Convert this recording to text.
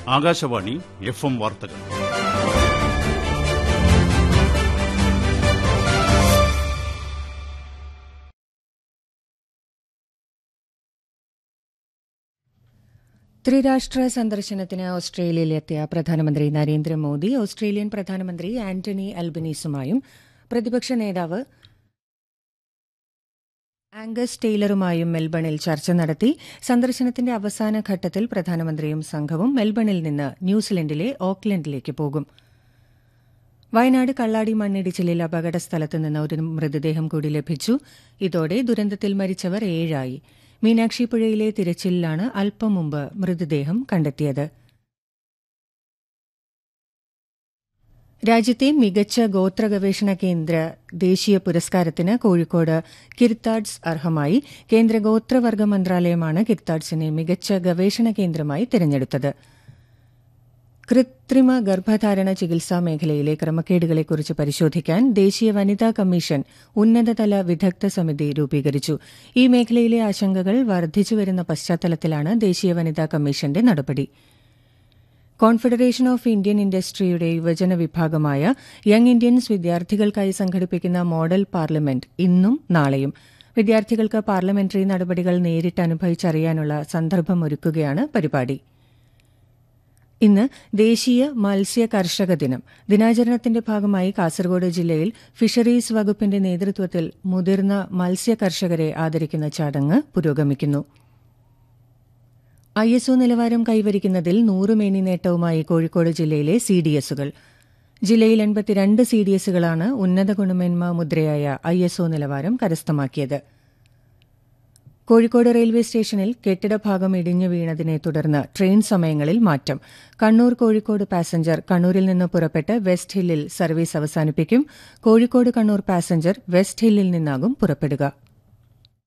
Akashvani F M വാർത്തകൾ ത്രിരാഷ്ട്ര സന്ദർശനത്തിന് ഓസ്ട്രേലിയയിലെത്തിയ പ്രധാനമന്ത്രി നരേന്ദ്രമോദി ഓസ്ട്രേലിയൻ പ്രധാനമന്ത്രി ആന്റണി അൽബനീസുമായും പ്രതിപക്ഷ നേതാവ് ആംഗസ് ടെയ്ലറുമായും മെൽബണിൽ ചർച്ച നടത്തി സന്ദർശനത്തിന്റെ അവസാന ഘട്ടത്തിൽ പ്രധാനമന്ത്രിയും സംഘവും മെൽബണിൽ നിന്ന് ന്യൂസിലൻഡിലെ ഓക്ലൻഡിലേക്ക് പോകും വയനാട് കള്ളാടി മണ്ണിടിച്ചിലിൽ അപകട സ്ഥലത്ത് നിന്ന് ഒരു മൃതദേഹം കൂടി ലഭിച്ചു ഇതോടെ ദുരന്തത്തിൽ മരിച്ചവർ ഏഴായി മീനാക്ഷി പുഴയിലെ തിരച്ചിലിലാണ് അല്പം മുമ്പ് മൃതദേഹം കണ്ടെത്തിയത് രാജ്യത്തെ മികച്ച ഗോത്ര ഗവേഷണ കേന്ദ്ര ദേശീയ പുരസ്കാരത്തിന് കോഴിക്കോട് കിർത്താഡ്സ് അർഹമായി കേന്ദ്ര ഗോത്രവർഗ മന്ത്രാലയമാണ് കിർത്താഡ്സിനെ മികച്ച ഗവേഷണ കേന്ദ്രമായി തിരഞ്ഞെടുത്തത് കൃത്രിമ ഗർഭധാരണ ചികിത്സാ മേഖലയിലെ ക്രമക്കേടുകളെക്കുറിച്ച് പരിശോധിക്കാൻ ദേശീയ വനിതാ കമ്മീഷൻ ഉന്നതതല വിദഗ്ധ സമിതി രൂപീകരിച്ചു ഈ മേഖലയിലെ ആശങ്കകൾ വർദ്ധിച്ചുവരുന്ന പശ്ചാത്തലത്തിലാണ് ദേശീയ വനിതാ കമ്മീഷന്റെ നടപടി കോൺഫെഡറേഷൻ ഓഫ് ഇന്ത്യൻ ഇൻഡസ്ട്രിയുടെ യുവജന വിഭാഗമായ യങ് ഇന്ത്യൻസ് വിദ്യാർത്ഥികൾക്കായി സംഘടിപ്പിക്കുന്ന മോഡൽ പാർലമെന്റ് ഇന്നും നാളെയും വിദ്യാർത്ഥികൾക്ക് പാർലമെന്ററി നടപടികൾ നേരിട്ട് അനുഭവിച്ചറിയാനുള്ള സന്ദർഭമൊരുക്കുകയാണ് പരിപാടി ഇന്ന് ദേശീയ മത്സ്യ കർഷക ദിനം ദിനാചരണത്തിന്റെ ഭാഗമായി കാസർഗോഡ് ജില്ലയിൽ ഫിഷറീസ് വകുപ്പിന്റെ നേതൃത്വത്തിൽ മുതിർന്ന മത്സ്യ കർഷകരെ ആദരിക്കുന്ന ചടങ്ങ് പുരോഗമിക്കുന്നു ഐ എസ് ഒ നിലവാരം കൈവരിക്കുന്നതിൽ നൂറുമേനി നേട്ടവുമായി കോഴിക്കോട് ജില്ലയിലെ സി ഡി എസുകൾ ജില്ലയിൽ എൺപത്തിരണ്ട് സി ഡി എസുകളാണ് ഉന്നത ഗുണമേന്മ മുദ്രയായ ഐ എസ് ഒ നിലവാരം കരസ്ഥമാക്കിയത് കോഴിക്കോട് റെയിൽവേ സ്റ്റേഷനിൽ കെട്ടിടഭാഗം ഇടിഞ്ഞു വീണതിനെ തുടർന്ന് ട്രെയിൻ സമയങ്ങളിൽ മാറ്റം കണ്ണൂർ കോഴിക്കോട് പാസഞ്ചർ കണ്ണൂരിൽ നിന്ന് പുറപ്പെട്ട് വെസ്റ്റ് ഹില്ലിൽ സർവീസ് അവസാനിപ്പിക്കും കോഴിക്കോട് കണ്ണൂർ പാസഞ്ചർ വെസ്റ്റ് ഹില്ലിൽ നിന്നാകും പുറപ്പെടുക